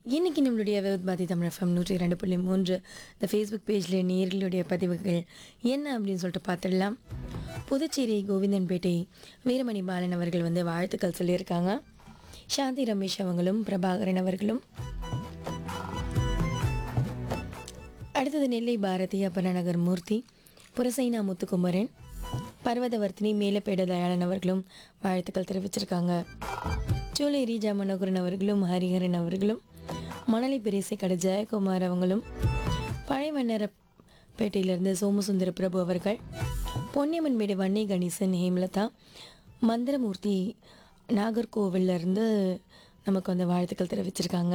இன்னைக்கு நம்மளுடைய விவத்பாதி தமிழ் எஃப்எம் நூற்றி ரெண்டு புள்ளி மூன்று இந்த ஃபேஸ்புக் பேஜில் நேர்களுடைய பதிவுகள் என்ன அப்படின்னு சொல்லிட்டு பார்த்துடலாம் புதுச்சேரி கோவிந்தன்பேட்டை வீரமணி பாலன் அவர்கள் வந்து வாழ்த்துக்கள் சொல்லியிருக்காங்க சாந்தி ரமேஷ் அவங்களும் பிரபாகரன் அவர்களும் அடுத்தது நெல்லை பாரதி அப்பரநகர் மூர்த்தி புரசைனா முத்துக்குமரன் பர்வதவர்த்தினி மேலப்பேட தயாளன் அவர்களும் வாழ்த்துக்கள் தெரிவிச்சிருக்காங்க சூளை ரீஜா மனோகரன் அவர்களும் ஹரிஹரன் அவர்களும் மணலி பெரிசை கடை ஜெயக்குமார் அவங்களும் பழையமன்னரப்பேட்டையிலிருந்து சோமசுந்தர பிரபு அவர்கள் பொன்னியம்மன் மேடு வன்னி கணேசன் ஹேமலதா மந்திரமூர்த்தி நாகர்கோவில்ல இருந்து நமக்கு வந்து வாழ்த்துக்கள் தெரிவிச்சிருக்காங்க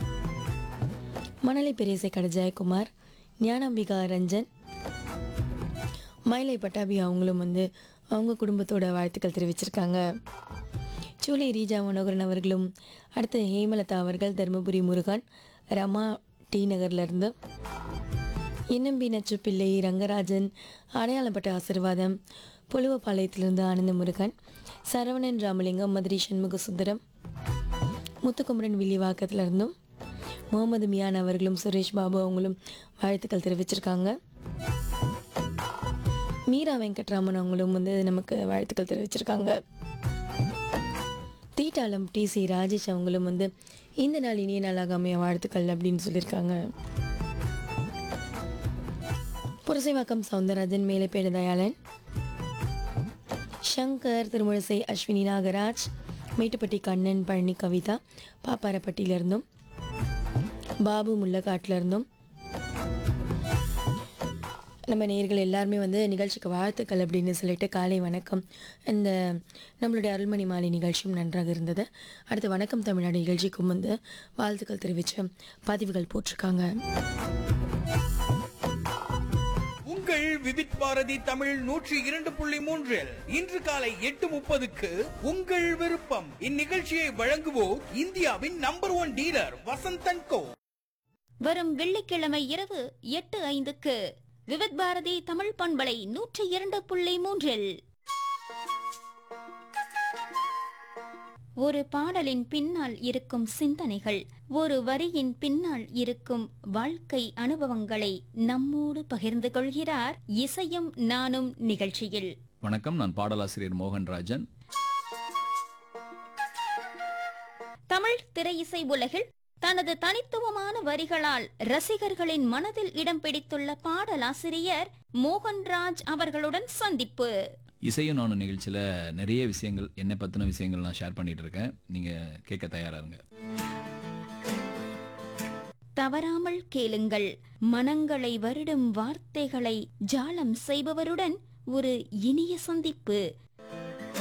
மணலி பெரியசை கடை ஜெயக்குமார் ஞானாம்பிகா ரஞ்சன் மயிலை பட்டாபி அவங்களும் வந்து அவங்க குடும்பத்தோட வாழ்த்துக்கள் தெரிவிச்சிருக்காங்க சூலை ரீஜா மனோகரன் அவர்களும் அடுத்து ஹேமலதா அவர்கள் தருமபுரி முருகன் ரமா டி நகர்லேருந்து இன்னம்பி நச்சுப்பிள்ளை ரங்கராஜன் அடையாளப்பட்ட ஆசிர்வாதம் புலுவப்பாளையத்திலிருந்து ஆனந்த முருகன் சரவணன் ராமலிங்கம் மதுரை சண்முக சுந்தரம் முத்துக்குமரன் வில்லிவாக்கத்திலிருந்தும் முகமது மியான் அவர்களும் சுரேஷ் பாபு அவங்களும் வாழ்த்துக்கள் தெரிவிச்சிருக்காங்க மீரா வெங்கட்ராமன் அவங்களும் வந்து நமக்கு வாழ்த்துக்கள் தெரிவிச்சிருக்காங்க தீட்டாளம் டி சி ராஜேஷ் அவங்களும் வந்து இந்த நாள் இனிய நாளாக அமைய வாழ்த்துக்கள் அப்படின்னு சொல்லியிருக்காங்க புரசைவாக்கம் சவுந்தரராஜன் மேலைப்பேடு தயாளன் சங்கர் திருமுழசை அஸ்வினி நாகராஜ் மேட்டுப்பட்டி கண்ணன் பழனி கவிதா பாப்பாரப்பட்டியிலிருந்தும் பாபு முல்லக்காட்டில் இருந்தும் நம்ம நேர்கள் எல்லாருமே வந்து நிகழ்ச்சிக்கு வாழ்த்துக்கள் அப்படின்னு சொல்லிட்டு காலை வணக்கம் இந்த நம்மளுடைய அருள்மணி மாலை நிகழ்ச்சியும் நன்றாக இருந்தது அடுத்து வணக்கம் தமிழ்நாடு நிகழ்ச்சிக்கும் வந்து வாழ்த்துக்கள் தெரிவித்து பதிவுகள் போட்டிருக்காங்க உங்கள் விவித் பாரதி தமிழ் நூற்றி இரண்டு புள்ளி மூன்றில் இன்று காலை எட்டு முப்பதுக்கு உங்கள் விருப்பம் இந்நிகழ்ச்சியை வழங்குவோர் இந்தியாவின் number one dealer Vasanthan co வரும் வெள்ளிக்கிழமை இரவு எட்டு ஐந்துக்கு விவித் பாரதி தமிழ் பண்பலை நூற்றி இரண்டு புள்ளி மூன்றில் ஒரு பாடலின் பின்னால் இருக்கும் சிந்தனைகள் ஒரு வரியின் பின்னால் இருக்கும் வாழ்க்கை அனுபவங்களை நம்மோடு பகிர்ந்து கொள்கிறார் இசையும் நானும் நிகழ்ச்சியில் வணக்கம் நான் பாடலாசிரியர் மோகன்ராஜன் தமிழ் திரையிசை உலகில் தனது தனித்துவமான வரிகளால் ரசிகர்களின் மனதில் இடம் பிடித்துள்ள பாடலாசிரியர் மோகன்ராஜ் அவர்களுடன் சந்திப்பு இசையும் நானும் நிகழ்ச்சியில் நிறைய விஷயங்கள் என்னை பற்றின விஷயங்கள் நான் ஷேர் பண்ணிட்டு இருக்கேன் நீங்கள் கேட்க தயாரா இருங்க தவறாமல் கேளுங்கள் மனங்களை வருடும் வார்த்தைகளை ஜாலம் செய்பவருடன் ஒரு இனிய சந்திப்பு